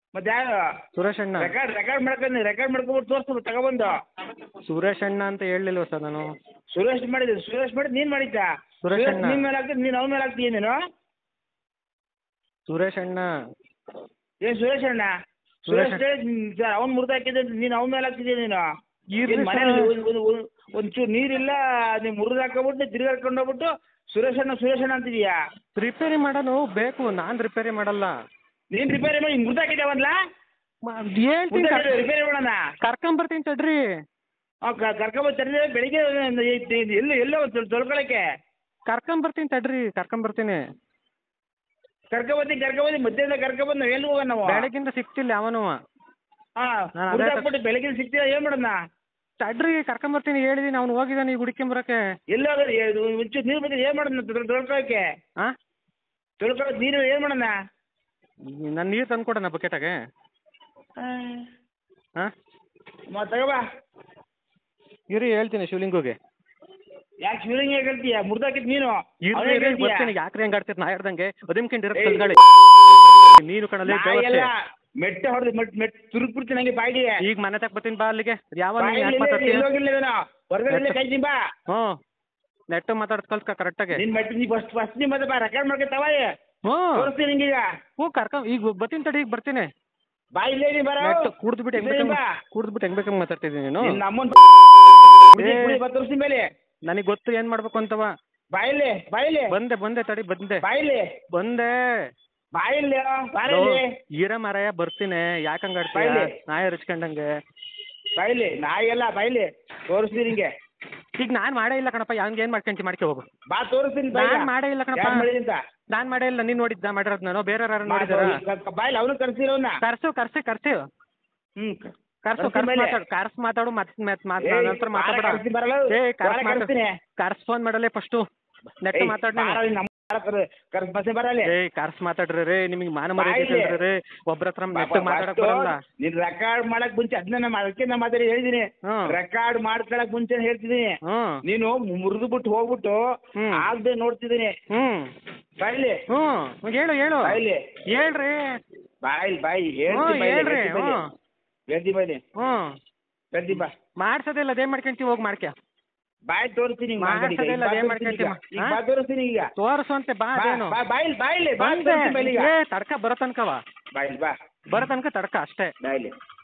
ಮತ್ತೆ ಯಾರು ಸುರೇಶ್ ಅಣ್ಣ ರೆಕಾರ್ಡ್ ರೆಕಾರ್ಡ್ ಮಾಡ್ಕೊಂಡು ರೆಕಾರ್ಡ್ ಮಾಡ್ಕೊಂಬಿಟ್ಟು ತೋರಿಸ್ತು ತಗೊಬಂದು ಸುರೇಶ್ ಅಣ್ಣ ಅಂತ ಹೇಳಲಿಲ್ವ ಸರ್ ನಾನು ಸುರೇಶ್ ಮಾಡಿದ್ದು ಸುರೇಶ್ ಮಾಡಿದ್ದು ನೀನು ಮಾಡಿದ್ದ ಸುರೇಶ್ ಅಣ್ಣ. ನಿನ್ನ ಮೇಲೆ ಹಾಕ್ತಿದ್ದು ನೀನು ಅವನ ಮೇಲೆ ಹಾಕ್ತೀಯ ನೀನು ಸುರೇಶ್ ಅಣ್ಣ ಏನು ಸುರೇಶ್ ಅಣ್ಣ ಸುರೇಶ್ ಸುರೇಶ್ ಸರ್ ಅವ್ನು ಮುರಿದು ಹಾಕಿದ್ದೆ ಅಂತ ನೀನು ಅವನ ಮೇಲೆ ಹಾಕ್ತಿದ್ಯ ನೀನು ಇರ್ಲಿ ಏನ್ ಮನೇಲಿ ಸರ್. ಒಂದು ಒಂದು ಒಂದು ಒಂಚೂರು ನೀರಿಲ್ಲ ನೀವು ಮುರಿದು ಹಾಕೊಂಬಿಟ್ಟು ತಿರ್ಗಾಡ್ಕೊಂಡು ಹೋಗ್ಬಿಟ್ಟು ಸುರೇಶ್ ಅಣ್ಣ ಸುರೇಶ್ ಅಣ್ಣ ಅಂತಿದ್ಯಾ ರಿಪೇರಿ ಮಾಡೋನು ಬೇಕು ನಾನು ರಿಪೇರಿ ಮಾಡಲ್ಲ ನೀನು ರಿಪೇರಿ ಮಾಡಿ ಮುರಿದು ಹಾಕಿದ್ದಾವಲ್ಲ ಮ- ಹೇಳ್ತೀನಿ ಕರ್- ರಿಪೇರಿ ಮಾಡೋಣ ಕರ್ಕೊಂಬರ್ತೀನಿ ತಡ್ರಿ ಕರ್ಕೊಂಬಂದು ತರಲಿ ಬೆಳಿಗ್ಗೆ ಎಲ್ಲ ಎಲ್ಲ ತೊಳ್ಕೊಳಕ್ಕೆ ಕರ್ಕೊಂಬರ್ತೀನಿ ತಡ್ರಿ ಕರ್ಕೊಂಬರ್ತೀನಿ ಕರ್ಕೊಬತ್ತಿ ಕರ್ಕೊಬತ್ತಿ ಮಧ್ಯಾಹ್ನ ಕರ್ಕೊಬಂದು ನಾವು ಎಲ್ಲಿ ಹೋಗೋಣ ನಾವು ಬೆಳಗಿಂದ ಸಿಕ್ತಿಲ್ಲ ಯಾವನು ಹಾಂ ನಾನು ಅದೇ ಹಾಕ್ಬಿಟ್ಟು ಬೆಳಗ್ಗೆ ಸಿಗ್ತೀರ ಏನು ಮಾಡೋಣ ತಡ್ರಿ ಕರ್ಕೊಂಬರ್ತೀನಿ ಹೇಳಿದೀನಿ ಅವ್ನು ಹೋಗಿದ್ದಾನೆ ಈಗ ಹುಡ್ಕೊಂಬರಕ್ಕೆ ಎಲ್ಲ ಒಂಚೂರು ನೀರು ಬಂದಿದೆ ಏನು ಮಾಡೋಣ ತೊಳ್- ತೊಳ್ಕೊಳಕ್ಕೆ ಹಾಂ ತೊಳ್ಕೊಳಕ್ಕೆ ನೀರು ಏನು ಮಾಡೋಣ ನಾನು ನೀರು ತಂದು ಕೊಡೋಣ ಬಕೆಟಾಗೆ ಹಾಂ ಮತ್ತೆ ತಗೋಬಾ ಇರಿ ಹೇಳ್ತೀನಿ ಶಿವಲಿಂಗುಗೆ ಯಾಕೆ ಶಿವಲಿಂಗ ಹೇಳ್ತೀಯ ಮುರ್ದಾಕಿದ್ ನೀನು ಇರ್ರಿ ಅವ್ನೇ ಇರ್ರಿ ಹೇಳ್ತೀಯ? ಬರ್ತೀನಿ ಯಾಕ್ರಿ ಹಂಗೆ ಆಡ್ತೀರಿ ನಾ ಹೇಳ್ದಂಗೆ ಅದಿಮ್ಕಿಂಡ್ ಇರಕ್ಕೆ ಏಯ್. ಕಲ್ಗಾಳಿ ನೀನು ಕಣಲೆ ನಾಯಿ ಎಲ್ಲ ಮೆಟ್ಟೆ ಹೊಡೆದು ಮೆಟ್ ಮೆಟ್ ತುರುಕ್ಬಿಡ್ತೀನಿ ಹಂಗೆ ಬಾಯಿಗೆ ಈಗ ಮನೆ ತಗ ಬರ್ತೀನಿ ಬಾ ಅಲ್ಲಿಗೆ ಯಾವ ಬಾಯಲ್ಲಿ ಯಾಕೆ ಇಲ್ಲೇ- ಮಾತಾಡ್ತೀಯ ಎಲ್ಲಿ ಹೋಗಿಲ್ಲ ಇವನು ಹೊರಗಡೆ ಇಲ್ಲೇ ಕೈತೀನಿ ಬಾ ಹ್ಞೂ ನೆಟ್ಟು ಮಾತಾಡ್ದು ಕಲ್ತ್ಕ ಕರೆಕ್ಟಾಗಿ ನಿನ್ ಮೆಟ್ಟಿ ನೀ ಫಸ್ಟ್ ಫಸ್ಟ್ ನೀ ಮತ್ತೆ ಬಾ ರೆಕಾರ್ಡ್ ಮಾಡ್ಕೊತಾವ ಹ್ಞೂ ತೋರಿಸ್ತೀನಿ ನಿಂಗೀಗ ಹ್ಞೂ ಕರ್ಕೊಂಡ್ ಈಗ ಬರ್ತೀನಿ ತಡಿ ಈಗ ಬರ್ತೀನಿ ಬಾ ಇಲ್ಲೇ ನೀ ಬರೋ ನೆಟ್ಟು ಕುಡ್ದ್ಬಿಟ್ಟು ಹೆಂಗ್ ಇಲ್ಲೇ ಬೇಕಂಗ್ ಬಾ. ಕುಡ್ದ್ಬಿಟ್ಟು ಹೆಂಗ್ ಬೇಕಂಗ್ ಮಾತಾಡ್ತಿದ್ದೀನಿ ನೀನು ನಿನ್ನ ಅಮ್ಮನ್ ಏ. ತೋರಿಸ್ತೀನಿ ಮೇಲೆ ನನಗೆ ಗೊತ್ತು ಏನ್ ಮಾಡ್ಬೇಕು ಅಂತವ ಬಾಯಿಲೆ ಬಾಯಿಲೆ ಬಂದೆ ಬಂದೆ ತಡಿ ಬಂದೆ ಬಾಯಿಲೆ ಬಂದೆ ಬಾಯಿಲೆ ಲೋ, ಬಾಯಿಲೆ ಈರ ಮರಯ ಬರ್ತೀನಿ ಯಾಕಂಗ್ ಆಡ್ತೀಯ ಬಾಯ್ಲಿ. ನಾಯ ಹರಿಸ್ಕೊಂಡಂಗೆ ಬಾಯಿಲೆ ನಾಯಿ ಎಲ್ಲ ಬಾಯಿಲೆ ತೋರಿಸ್ತೀನಿ ನಿಂಗೆ ಈಗ ನಾನ್ ಮಾಡೇ ಇಲ್ಲ ಕಣಪ್ಪ ಹಂಗೆ ಏನ್ ಮಾಡ್ಕೊಂತಿ ಮಾಡ್ಕೆ ಹೋಗು ಬಾ ತೋರಿಸ್ತೀನಿ ನಾನ್ ಮಾಡೇ ಇಲ್ಲ ಕಣಪ್ಪ ಯಾಕೆ ಮಾಡಿದಂತ ನಾನ್ ಮಾಡೇ ಇಲ್ಲ ನೀನ್ ನೋಡಿದ್ದ ಮಾಡಿರೋದ್ ನಾನು ಬೇರೆ ಯಾರು ನೋಡಿದಾರ ಬಾಯಿಲೆ ಅವನು ಕರ್ಸಿರೋನ ಕರ್ಸು ಕರ್ಸಿ ಕರ್ಸಿ ಹ್ಮ್ ಕರ್ಸು ಕರ್ಸಿ ಕರ್ಸ್ ಮೇಲೆ. ಮಾತಾಡು ಕರ್ಸ್ ಮಾತಾಡು ಮತ್ ಮತ್ ಮಾತ್ ಏಯ್, ನಂತರ ಬಾರ ಮಾತಾಡ ಕರ್ಸಿ ಬರಲ್ಲ? ಏ ಕರ್ಸ್ ಬಾರ ಮಾತಾಡು ಕರ್ಸ್ತೀನಿ. ಕರ್ಸ್ ಫೋನ್ ಮಾಡಲೇ ಫಸ್ಟು ನೆಟ್ ಏಯ್, ಮಾತಾಡ್ ಬಾರ ನೀನು ಇಲ್ಲಿ ನಮ್ಮ ಬಾರ ಕರ್- ಕರ್ಸ್ ಬಸ್ಸೇ ಬರಲ್ಲ ಏಯ್ ಕರ್ಸ್ ಮಾತಾಡ್ರಿ ರೀ ನಿಮಗೆ ಮಾನ ಮರ್ಯಾದೆ ಬಾಯ್ಲಿ. ಐತಲ್ರಿ ರೀ ಒಬ್ರ ಹತ್ರ ನೆಟ್ ಮಾತಾಡಕ್ ಬರಲ್ಲ ನೀನ್ ರೆಕಾರ್ಡ್ ಮಾಡಕ್ ಮುಂಚೆ ಅದನ್ನ ನಮ್ಮ ಅದಕ್ಕೆ ನಮ್ಮ ಮಾತಾಡಿ ಹೇಳಿದೀನಿ ಹ್ಮ್. ರೆಕಾರ್ಡ್ ಮಾಡ್ಕೊಳಕ್ ಮುಂಚೆ ಹೇಳ್ತಿದೀನಿ ಹ್ಮ್ ನೀನು ಮುರಿದು ಬಿಟ್ಟು ಹೋಗ್ಬಿಟ್ಟು ಹ್ಮ್. ಆಗದೆ ನೋಡ್ತಿದೀನಿ ಹ್ಮ್ ಬಾಯ್ಲಿ ಹ್ಮ್ ಇವಾಗ ಹೇಳು ಹೇಳು ಬಾಯ್ಲಿ ಹೇಳ್ರಿ ಬಾಯ್ ಬಾಯ್ ಹ್ಮ್ ಹೇಳ್ತಿ ಬಾಯ್ಲಿ ಹೇಳ್ರಿ ಹೇಳ್ತಿ ಬಾಯ್ಲಿ. ಹ್ಮ್ ಹೇಳ್ತಿ ಬಾಯ್ಲಿ ಹ್ಮ್ ಹೇಳ್ತಿ ಬಾ ಮಾಡ್ಸೋದಿಲ್ಲ ಅದೇ ಮಾಡ್ಕೊಂತೀವಿ ಹೋಗಿ ಮಾಡ್ಕ್ಯ ಬಾಯ್ ತೋರಿಸ್ತೀನಿ ಈಗ ಮಾತಾಡಿ ಈಗ. ಮಾಡ್ಸೋದಿಲ್ಲ, ಈಗ ಅದೇನ್ ತೋರಿಸ್ತೀನಿ ಈಗ. ಮಾಡ್ಕೊಂತೀಯ? ಈಗ ಹಾ? ಬಾ ತೋರಿಸ್ತೀನಿ ಈಗ ತೋರ್ಸುವಂತೆ ಬಾ ಬಾ ಅದೇನು ಬಾ ಬಾಯ್ಲಿ ಬಾಯ್ಲಿ ಬಾ ಬಂದೆ ತೋರಿಸ್ತೀನಿ ಬಾಯ್ಲಿ ಈಗ ಏ ತಡ್ಕ ಬರೋ ತನಕವ ಬಾಯ್ಲಿ ಬಾ ಬರೋ ತನಕ ತಡ್ಕ ಅಷ್ಟೇ ಬಾಯ್ಲಿ